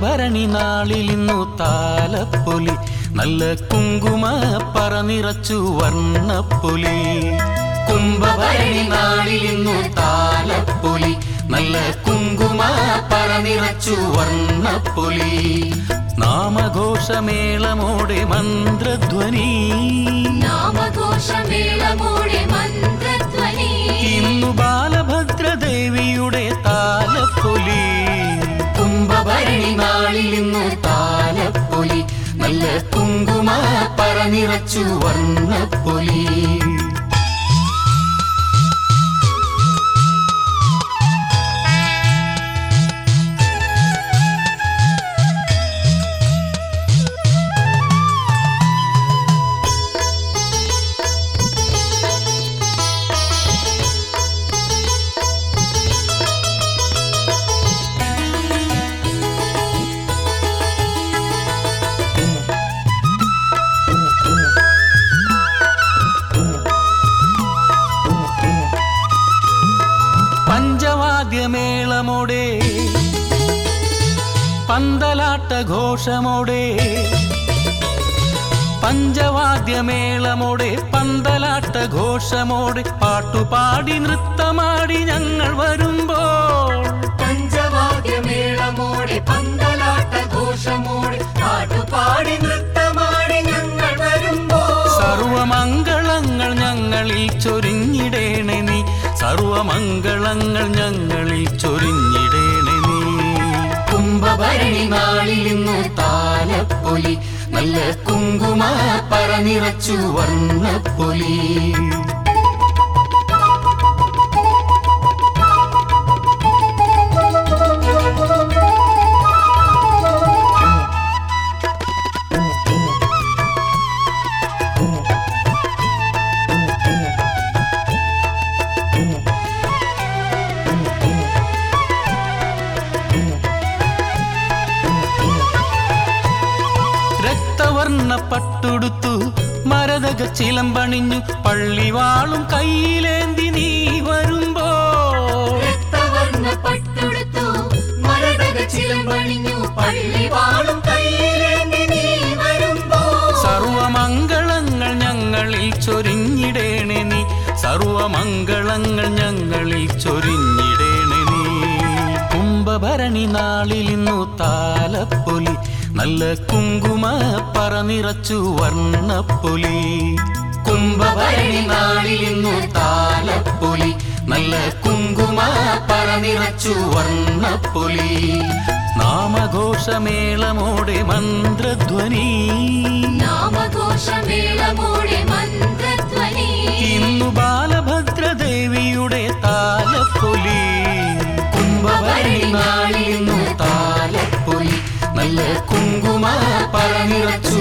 കുംഭഭരണി നാളിൽ ഇന്നു താലപ്പൊലി നല്ല കുങ്കുമ പറ നിറച്ചു വർണ്ണപ്പൊലി കുംഭഭരണി നാളിൽ ഇന്നു താലപ്പൊലി നല്ല കുങ്കുമ പറ നിറച്ചു വർണ്ണപ്പൊലി നാമഘോഷമേളമോടെ മന്ത്രധ്വനി നാമഘോഷമേളമോടെ മന്ത്രധ്വനി ഇന്നു ബാലഭദ്രദേവിയുടെ താലപ്പൊലി കുംഭഭരണി നാളിൽ ഇന്നു താലപ്പൊലി നല്ല കുങ്കുമ പറ നിറച്ചു വർണ്ണപ്പൊലി പഞ്ചവാദ്യമേളമോടെ പന്തലാട്ട ഘോഷമോടെ പഞ്ചവാദ്യമേളമോടെ പന്തലാട്ട ഘോഷമോടെ പാട്ടുപാടി നൃത്തമാടി ഞങ്ങൾ വരുമ്പോൾ പഞ്ചവാദ്യമേളമോടെ പന്തലാട്ട ഘോഷമോടെ പാട്ടുപാടി നൃത്തമാടി ഞങ്ങൾ വരുമ്പോ സർവമംഗളങ്ങൾ ഞങ്ങളിൽ ചൊരിഞ്ഞിടേണേ നീ സർവമംഗളങ്ങൾ ഞങ്ങളിൽ ചൊരിഞ്ഞിടേണേ നീ കുംഭഭരണി നാളിൽ ഇന്നു താലപ്പൊലി നല്ല കുങ്കുമ പറ നിറച്ചു വർണ്ണപ്പൊലി രക്തവർണ്ണ പട്ടുടുത്തു മരതക ചിലമ്പണിഞ്ഞു പള്ളിവാളും കയ്യിലേന്തി നീ വരുമ്പോ രക്തവർണ്ണ പട്ടെടുത്തു മരതക ചിലമ്പണിഞ്ഞു പള്ളിവാളും കയ്യിലേന്തി നീ വരുമ്പോ സർവമംഗളങ്ങൾ ഞങ്ങളിൽ ചൊരിഞ്ഞിടേണേ നീ സർവമംഗളങ്ങൾ ഞങ്ങളിൽ ചൊരിഞ്ഞിടേണേ നീ കുംഭഭരണി നാളിൽ ഇന്നു താലപ്പൊലി നല്ല കുങ്കുമ പറ നിറച്ചു വർണ്ണപ്പൊലി കുംഭഭരണി നാളിൽ ഇന്നു താലപ്പൊലി നല്ല കുങ്കുമ പറ നിറച്ചു വർണ്ണപ്പൊലി നാമഘോഷമേളമോടെ മന്ത്രധ്വനി നാമഘോഷമേളമോടെ മന്ത്രധ്വനി ഇന്നു ബാലഭദ്രദേവിയുടെ താലപ്പൊലി കുംഭഭരണി നാളിൽ ഇന്നു താലപ്പൊലി നല്ല കുങ്കുമ പറ നിറച്ചു